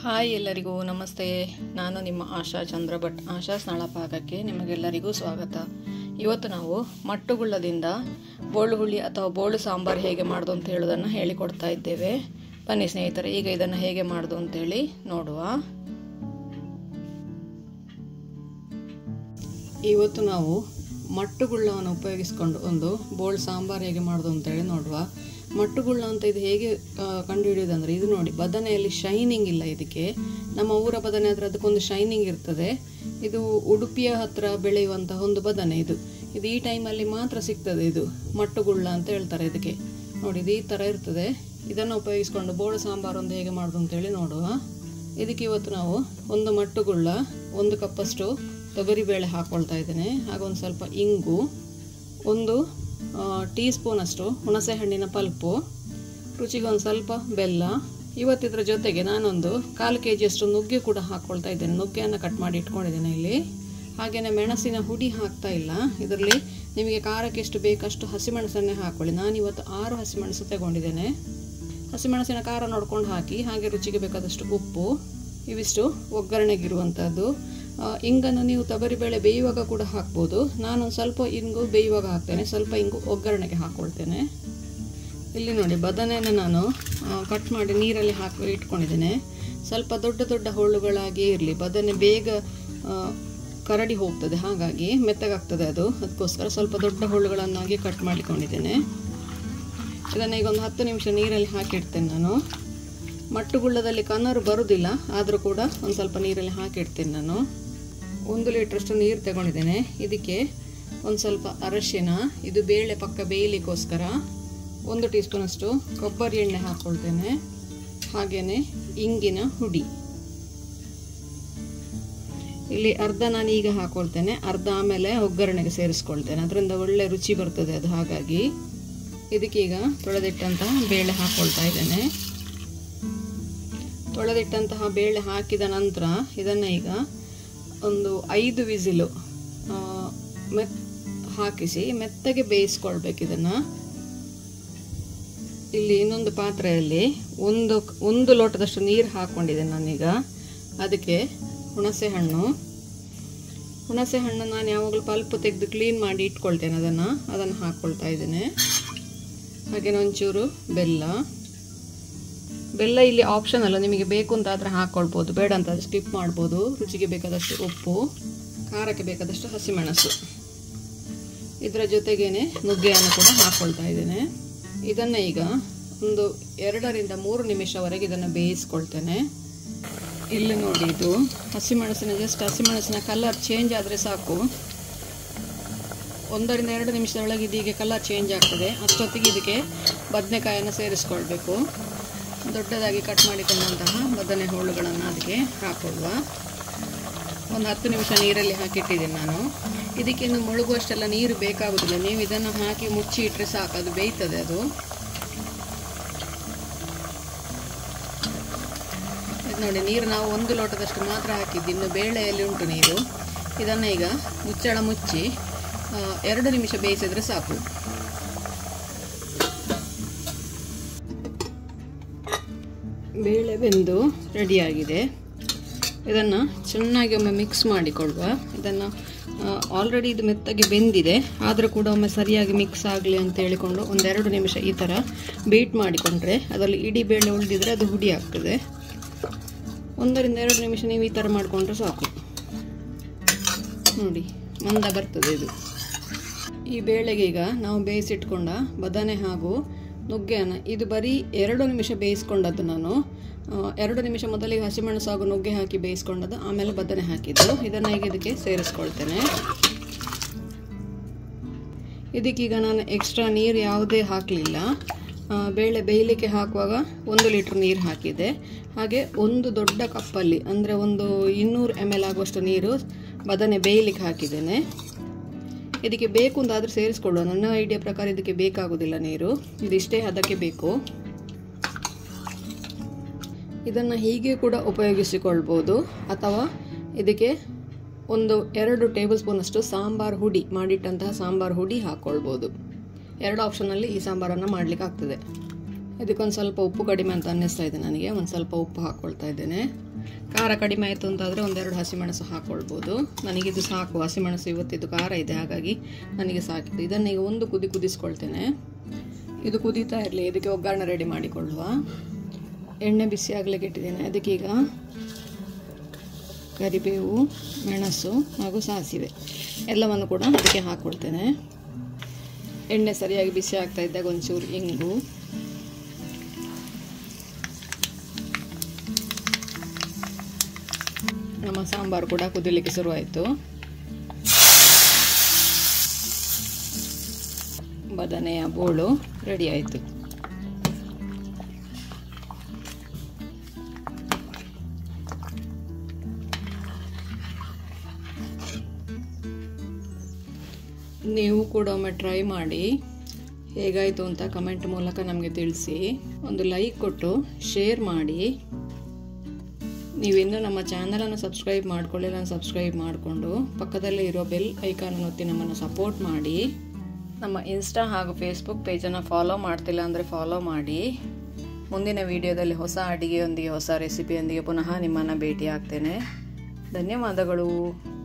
hi ಎಲ್ಲರಿಗೂ ನಮಸ್ತೆ ನಾನು ನಿಮ್ಮ ಆಶಾ ಚಂದ್ರ ಭಟ್ ಆಶಾ ಸ್ನಾಳ ಪಾಕಕ್ಕೆ ನಿಮಗೆಲ್ಲರಿಗೂ ಸ್ವಾಗತ ಇವತ್ತು ನಾವು ಮಟ್ಟುಗುಳ್ಳದಿಂದ ಬೋಳು ಹುಳಿ ಅಥವಾ ಬೋಳು ಸಾಂಬಾರು ಹೇಗೆ ಮಾಡೋದು ಅಂತ ಹೇಳೋದನ್ನು ಹೇಳಿಕೊಡ್ತಾ ಇದ್ದೇವೆ ಬನ್ನಿ ಸ್ನೇಹಿತರೆ ಈಗ ಇದನ್ನು ಹೇಗೆ ಮಾಡೋದು ಅಂತೇಳಿ ನೋಡುವ ಇವತ್ತು ನಾವು ಮಟ್ಟುಗುಳ್ಳವನ್ನು ಉಪಯೋಗಿಸ್ಕೊಂಡು ಒಂದು ಬೋಳ್ ಸಾಂಬಾರು ಹೇಗೆ ಮಾಡೋದು ಅಂತೇಳಿ ನೋಡುವ ಮಟ್ಟುಗುಳ್ಳ ಅಂತ ಇದು ಹೇಗೆ ಕಂಡುಹಿಡಿಯೋದಂದ್ರೆ ಇದು ನೋಡಿ ಬದನೆಯಲ್ಲಿ ಶೈನಿಂಗ್ ಇಲ್ಲ ಇದಕ್ಕೆ ನಮ್ಮ ಊರ ಬದನೆ ಆದರೆ ಅದಕ್ಕೊಂದು ಶೈನಿಂಗ್ ಇರ್ತದೆ ಇದು ಉಡುಪಿಯ ಹತ್ರ ಬೆಳೆಯುವಂತಹ ಒಂದು ಬದನೆ ಇದು ಇದು ಈ ಟೈಮಲ್ಲಿ ಮಾತ್ರ ಸಿಗ್ತದೆ ಇದು ಮಟ್ಟುಗುಳ್ಳ ಅಂತ ಹೇಳ್ತಾರೆ ಇದಕ್ಕೆ ನೋಡಿ ಇದು ಈ ಥರ ಇರ್ತದೆ ಇದನ್ನು ಉಪಯೋಗಿಸ್ಕೊಂಡು ಬೋಳು ಸಾಂಬಾರು ಒಂದು ಹೇಗೆ ಮಾಡೋದು ಅಂತೇಳಿ ನೋಡುವ ಇದಕ್ಕೆ ಇವತ್ತು ನಾವು ಒಂದು ಮಟ್ಟುಗುಳ್ಳ ಒಂದು ಕಪ್ಪಷ್ಟು ತೊಗರಿಬೇಳೆ ಹಾಕ್ಕೊಳ್ತಾ ಇದ್ದೇನೆ ಹಾಗೂ ಒಂದು ಸ್ವಲ್ಪ ಇಂಗು ಒಂದು ಟೀ ಸ್ಪೂನಷ್ಟು ಹುಣಸೆ ಹಣ್ಣಿನ ಪಲ್ಪು ರುಚಿಗೆ ಒಂದು ಸ್ವಲ್ಪ ಬೆಲ್ಲ ಇವತ್ತಿದ್ರ ಜೊತೆಗೆ ನಾನೊಂದು ಕಾಲು ಕೆ ಜಿಯಷ್ಟು ನುಗ್ಗೆ ಕೂಡ ಹಾಕ್ಕೊಳ್ತಾ ಇದ್ದೇನೆ ನುಗ್ಗೆಯನ್ನು ಕಟ್ ಮಾಡಿ ಇಟ್ಕೊಂಡಿದ್ದೇನೆ ಇಲ್ಲಿ ಹಾಗೆಯೇ ಮೆಣಸಿನ ಹುಡಿ ಹಾಕ್ತಾ ಇಲ್ಲ ಇದರಲ್ಲಿ ನಿಮಗೆ ಖಾರಕ್ಕೆ ಎಷ್ಟು ಬೇಕಷ್ಟು ಹಸಿಮೆಣಸನ್ನೇ ಹಾಕ್ಕೊಳ್ಳಿ ನಾನು ಇವತ್ತು ಆರು ಹಸಿಮೆಣಸು ತಗೊಂಡಿದ್ದೇನೆ ಹಸಿಮೆಣಸಿನ ಖಾರ ನೋಡ್ಕೊಂಡು ಹಾಕಿ ಹಾಗೆ ರುಚಿಗೆ ಬೇಕಾದಷ್ಟು ಉಪ್ಪು ಇವಿಷ್ಟು ಒಗ್ಗರಣೆಗಿರುವಂಥದ್ದು ಇಂಗನ್ನು ನೀವು ತೊಗರಿಬೇಳೆ ಬೇಯುವಾಗ ಕೂಡ ಹಾಕ್ಬೋದು ನಾನೊಂದು ಸ್ವಲ್ಪ ಇಂಗು ಬೇಯುವಾಗ ಹಾಕ್ತೇನೆ ಸ್ವಲ್ಪ ಇಂಗು ಒಗ್ಗರಣೆಗೆ ಹಾಕ್ಕೊಳ್ತೇನೆ ಇಲ್ಲಿ ನೋಡಿ ಬದನೆಯನ್ನು ನಾನು ಕಟ್ ಮಾಡಿ ನೀರಲ್ಲಿ ಹಾಕಿ ಇಟ್ಕೊಂಡಿದ್ದೇನೆ ಸ್ವಲ್ಪ ದೊಡ್ಡ ದೊಡ್ಡ ಹೋಳುಗಳಾಗಿ ಇರಲಿ ಬದನೆ ಬೇಗ ಕರಡಿ ಹೋಗ್ತದೆ ಹಾಗಾಗಿ ಮೆತ್ತಗಾಗ್ತದೆ ಅದು ಅದಕ್ಕೋಸ್ಕರ ಸ್ವಲ್ಪ ದೊಡ್ಡ ಹೋಳುಗಳನ್ನಾಗಿ ಕಟ್ ಮಾಡಿಕೊಂಡಿದ್ದೇನೆ ಇದನ್ನು ಈಗ ಒಂದು ಹತ್ತು ನಿಮಿಷ ನೀರಲ್ಲಿ ಹಾಕಿಡ್ತೇನೆ ನಾನು ಮಟ್ಟುಗುಳ್ಳದಲ್ಲಿ ಕನರು ಬರುವುದಿಲ್ಲ ಆದರೂ ಕೂಡ ಒಂದು ಸ್ವಲ್ಪ ನೀರಲ್ಲಿ ಹಾಕಿಡ್ತೇನೆ ನಾನು ಒಂದು ಲೀಟ್ರಷ್ಟು ನೀರು ತಗೊಂಡಿದ್ದೇನೆ ಇದಕ್ಕೆ ಒಂದು ಸ್ವಲ್ಪ ಅರಶಿನ ಇದು ಬೇಳೆ ಪಕ್ಕ ಬೇಯಲಿಕ್ಕೋಸ್ಕರ ಒಂದು ಟೀ ಸ್ಪೂನಷ್ಟು ಕೊಬ್ಬರಿ ಎಣ್ಣೆ ಹಾಕ್ಕೊಳ್ತೇನೆ ಹಾಗೆಯೇ ಇಂಗಿನ ಹುಡಿ ಇಲ್ಲಿ ಅರ್ಧ ನಾನು ಈಗ ಹಾಕ್ಕೊಳ್ತೇನೆ ಅರ್ಧ ಆಮೇಲೆ ಒಗ್ಗರಣೆಗೆ ಸೇರಿಸ್ಕೊಳ್ತೇನೆ ಅದರಿಂದ ಒಳ್ಳೆ ರುಚಿ ಬರ್ತದೆ ಅದು ಹಾಗಾಗಿ ಇದಕ್ಕೀಗ ತೊಳೆದಿಟ್ಟಂತಹ ಬೇಳೆ ಹಾಕ್ಕೊಳ್ತಾ ಇದ್ದೇನೆ ತೊಳೆದಿಟ್ಟಂತಹ ಬೇಳೆ ಹಾಕಿದ ನಂತರ ಇದನ್ನು ಈಗ ಒಂದು ಐದು ವಿಸಿಲು ಮೆತ್ ಹಾಕಿಸಿ ಮೆತ್ತಗೆ ಬೇಯಿಸ್ಕೊಳ್ಬೇಕು ಇದನ್ನು ಇಲ್ಲಿ ಇನ್ನೊಂದು ಪಾತ್ರೆಯಲ್ಲಿ ಒಂದು ಒಂದು ಲೋಟದಷ್ಟು ನೀರು ಹಾಕ್ಕೊಂಡಿದ್ದೇನೆ ನಾನೀಗ ಅದಕ್ಕೆ ಹುಣಸೆ ಹಣ್ಣು ಹುಣಸೆ ಹಣ್ಣು ನಾನು ಯಾವಾಗಲೂ ಪಲ್ಪ್ ತೆಗೆದು ಕ್ಲೀನ್ ಮಾಡಿ ಇಟ್ಕೊಳ್ತೇನೆ ಅದನ್ನು ಅದನ್ನು ಹಾಕ್ಕೊಳ್ತಾ ಇದ್ದೇನೆ ಹಾಗೆಯೇ ಒಂಚೂರು ಬೆಲ್ಲ ಬೆಲ್ಲ ಇಲ್ಲಿ ಆಪ್ಷನ್ ಅಲ್ಲ ನಿಮಗೆ ಬೇಕು ಅಂತ ಆದರೆ ಹಾಕ್ಕೊಳ್ಬೋದು ಬೇಡ ಅಂತ ಸ್ಕಿಪ್ ಮಾಡ್ಬೋದು ರುಚಿಗೆ ಬೇಕಾದಷ್ಟು ಉಪ್ಪು ಖಾರಕ್ಕೆ ಬೇಕಾದಷ್ಟು ಹಸಿಮೆಣಸು ಇದರ ಜೊತೆಗೇನೆ ನುಗ್ಗೆಯನ್ನು ಕೂಡ ಹಾಕ್ಕೊಳ್ತಾ ಇದ್ದೇನೆ ಇದನ್ನು ಈಗ ಒಂದು ಎರಡರಿಂದ ಮೂರು ನಿಮಿಷವರೆಗೆ ಇದನ್ನು ಬೇಯಿಸ್ಕೊಳ್ತೇನೆ ಇಲ್ಲಿ ನೋಡಿ ಇದು ಹಸಿಮೆಣಸಿನ ಜಸ್ಟ್ ಹಸಿಮೆಣಸಿನ ಕಲರ್ ಚೇಂಜ್ ಆದರೆ ಸಾಕು ಒಂದರಿಂದ ಎರಡು ನಿಮಿಷದೊಳಗೆ ಇದೀಗೆ ಕಲರ್ ಚೇಂಜ್ ಆಗ್ತದೆ ಅಷ್ಟೊತ್ತಿಗೆ ಇದಕ್ಕೆ ಬದನೆಕಾಯನ್ನು ಸೇರಿಸ್ಕೊಳ್ಬೇಕು ದೊಡ್ಡದಾಗಿ ಕಟ್ ಮಾಡಿಕೊಂಡಂತಹ ಬದನೆ ಹೋಳುಗಳನ್ನು ಅದಕ್ಕೆ ಹಾಕೊಳ್ಳುವ ಒಂದು ಹತ್ತು ನಿಮಿಷ ನೀರಲ್ಲಿ ಹಾಕಿಟ್ಟಿದ್ದೀನಿ ನಾನು ಇದಕ್ಕಿನ್ನು ಮುಳುಗುವಷ್ಟೆಲ್ಲ ನೀರು ಬೇಕಾಗುವುದಿಲ್ಲ ನೀವು ಇದನ್ನು ಹಾಕಿ ಮುಚ್ಚಿ ಇಟ್ಟರೆ ಸಾಕು ಅದು ಬೇಯ್ತದೆ ಅದು ನೋಡಿ ನೀರು ನಾವು ಒಂದು ಲೋಟದಷ್ಟು ಮಾತ್ರ ಹಾಕಿದ್ದು ಇನ್ನು ಬೇಳೆಯಲ್ಲಿ ಉಂಟು ನೀರು ಇದನ್ನು ಈಗ ಮುಚ್ಚಳ ಮುಚ್ಚಿ ಎರಡು ನಿಮಿಷ ಬೇಯಿಸಿದ್ರೆ ಸಾಕು ಬೇಳೆ ಬೆಂದು ರೆಡಿಯಾಗಿದೆ ಇದನ್ನು ಚೆನ್ನಾಗಿ ಒಮ್ಮೆ ಮಿಕ್ಸ್ ಮಾಡಿಕೊಳ್ಳುವ ಇದನ್ನು ಆಲ್ರೆಡಿ ಇದು ಮೆತ್ತಗೆ ಬೆಂದಿದೆ ಆದರೂ ಕೂಡ ಒಮ್ಮೆ ಸರಿಯಾಗಿ ಮಿಕ್ಸ್ ಆಗಲಿ ಅಂತ ಹೇಳಿಕೊಂಡು ಒಂದೆರಡು ನಿಮಿಷ ಈ ಥರ ಬೀಟ್ ಮಾಡಿಕೊಂಡ್ರೆ ಅದರಲ್ಲಿ ಇಡೀ ಬೇಳೆ ಉಳಿದಿದ್ರೆ ಅದು ಹುಡಿ ಆಗ್ತದೆ ಒಂದರಿಂದ ಎರಡು ನಿಮಿಷ ನೀವು ಈ ಥರ ಮಾಡಿಕೊಂಡ್ರೆ ಸಾಕು ನೋಡಿ ಮಂದ ಬರ್ತದೆ ಇದು ಈ ಬೇಳೆಗೆ ಈಗ ನಾವು ಬೇಯಿಸಿಟ್ಕೊಂಡ ಬದನೆ ಹಾಗೂ ನುಗ್ಗೆಯನ್ನು ಇದು ಬರೀ ಎರಡು ನಿಮಿಷ ಬೇಯಿಸ್ಕೊಂಡದ್ದು ನಾನು ಎರಡು ನಿಮಿಷ ಮೊದಲಿಗೆ ಹಸಿಮೆಣಸು ಹಾಗೂ ನುಗ್ಗೆ ಹಾಕಿ ಬೇಯಿಸ್ಕೊಂಡದ್ದು ಆಮೇಲೆ ಬದನೆ ಹಾಕಿದ್ದು ಇದನ್ನು ಈಗ ಇದಕ್ಕೆ ಸೇರಿಸ್ಕೊಳ್ತೇನೆ ಇದಕ್ಕೀಗ ನಾನು ಎಕ್ಸ್ಟ್ರಾ ನೀರು ಯಾವುದೇ ಹಾಕಲಿಲ್ಲ ಬೇಳೆ ಬೇಯಲಿಕ್ಕೆ ಹಾಕುವಾಗ ಒಂದು ಲೀಟ್ರ್ ನೀರು ಹಾಕಿದೆ ಹಾಗೆ ಒಂದು ದೊಡ್ಡ ಕಪ್ಪಲ್ಲಿ ಅಂದರೆ ಒಂದು ಇನ್ನೂರು ಎಮ್ ಎಲ್ ಆಗುವಷ್ಟು ನೀರು ಬದನೆ ಬೇಯಲಿಕ್ಕೆ ಹಾಕಿದ್ದೇನೆ ಇದಕ್ಕೆ ಬೇಕು ಅಂತಾದರೂ ಸೇರಿಸ್ಕೊಳ್ಳುವ ನನ್ನ ಐಡಿಯಾ ಪ್ರಕಾರ ಇದಕ್ಕೆ ಬೇಕಾಗುವುದಿಲ್ಲ ನೀರು ಇದಿಷ್ಟೇ ಅದಕ್ಕೆ ಬೇಕು ಇದನ್ನು ಹೀಗೆ ಕೂಡ ಉಪಯೋಗಿಸಿಕೊಳ್ಬೋದು ಅಥವಾ ಇದಕ್ಕೆ ಒಂದು ಎರಡು ಟೇಬಲ್ ಸ್ಪೂನಷ್ಟು ಸಾಂಬಾರು ಹುಡಿ ಮಾಡಿಟ್ಟಂತಹ ಸಾಂಬಾರು ಹುಡಿ ಹಾಕ್ಕೊಳ್ಬೋದು ಎರಡು ಆಪ್ಷನಲ್ಲಿ ಈ ಸಾಂಬಾರನ್ನು ಮಾಡಲಿಕ್ಕೆ ಆಗ್ತದೆ ಇದಕ್ಕೊಂದು ಸ್ವಲ್ಪ ಉಪ್ಪು ಕಡಿಮೆ ಅಂತ ಅನ್ನಿಸ್ತಾ ಇದೆ ನನಗೆ ಒಂದು ಸ್ವಲ್ಪ ಉಪ್ಪು ಹಾಕ್ಕೊಳ್ತಾ ಇದ್ದೇನೆ ಖಾರ ಕಡಿಮೆ ಆಯಿತು ಅಂತಾದರೆ ಒಂದೆರಡು ಹಸಿಮೆಣಸು ಹಾಕ್ಕೊಳ್ಬೋದು ನನಗಿದು ಸಾಕು ಹಸಿಮೆಣಸು ಇವತ್ತಿದ್ದು ಖಾರ ಇದೆ ಹಾಗಾಗಿ ನನಗೆ ಸಾಕಿದ್ದು ಇದನ್ನು ಈಗ ಒಂದು ಕುದಿ ಕುದಿಸ್ಕೊಳ್ತೇನೆ ಇದು ಕುದೀತಾ ಇರಲಿ ಇದಕ್ಕೆ ಒಗ್ಗರಣೆ ರೆಡಿ ಮಾಡಿಕೊಳ್ಳುವ ಎಣ್ಣೆ ಬಿಸಿ ಆಗಲಿಕ್ಕೆ ಇಟ್ಟಿದ್ದೇನೆ ಅದಕ್ಕೀಗ ಕರಿಬೇವು ಮೆಣಸು ಹಾಗೂ ಸಾಸಿವೆ ಎಲ್ಲವನ್ನು ಕೂಡ ಅದಕ್ಕೆ ಹಾಕ್ಕೊಳ್ತೇನೆ ಎಣ್ಣೆ ಸರಿಯಾಗಿ ಬಿಸಿ ಆಗ್ತಾ ಇದ್ದಾಗ ಒಂಚೂರು ಇಂಗು ನಮ್ಮ ಸಾಂಬಾರು ಕೂಡ ಕುದಿಲಿಕ್ಕೆ ಶುರುವಾಯಿತು ಬದನೆಯ ಬೋಳು ರೆಡಿ ಆಯಿತು ನೀವು ಕೂಡ ಒಮ್ಮೆ ಟ್ರೈ ಮಾಡಿ ಹೇಗಾಯಿತು ಅಂತ ಕಮೆಂಟ್ ಮೂಲಕ ನಮಗೆ ತಿಳಿಸಿ ಒಂದು ಲೈಕ್ ಕೊಟ್ಟು ಶೇರ್ ಮಾಡಿ ನೀವಿನ್ನೂ ನಮ್ಮ ಚಾನಲನ್ನು ಸಬ್ಸ್ಕ್ರೈಬ್ ಮಾಡ್ಕೊಳ್ಳಿಲ್ಲ ಸಬ್ಸ್ಕ್ರೈಬ್ ಮಾಡಿಕೊಂಡು ಪಕ್ಕದಲ್ಲೇ ಇರೋ ಬೆಲ್ ಐಕಾನ್ ಒತ್ತಿ ನಮ್ಮನ್ನು ಸಪೋರ್ಟ್ ಮಾಡಿ ನಮ್ಮ ಇನ್ಸ್ಟಾ ಹಾಗೂ ಫೇಸ್ಬುಕ್ ಪೇಜನ್ನು ಫಾಲೋ ಮಾಡ್ತಿಲ್ಲ ಅಂದರೆ ಫಾಲೋ ಮಾಡಿ ಮುಂದಿನ ವಿಡಿಯೋದಲ್ಲಿ ಹೊಸ ಅಡಿಗೆಯೊಂದಿಗೆ ಹೊಸ ರೆಸಿಪಿಯೊಂದಿಗೆ ಪುನಃ ನಿಮ್ಮನ್ನು ಭೇಟಿ ಆಗ್ತೇನೆ ಧನ್ಯವಾದಗಳು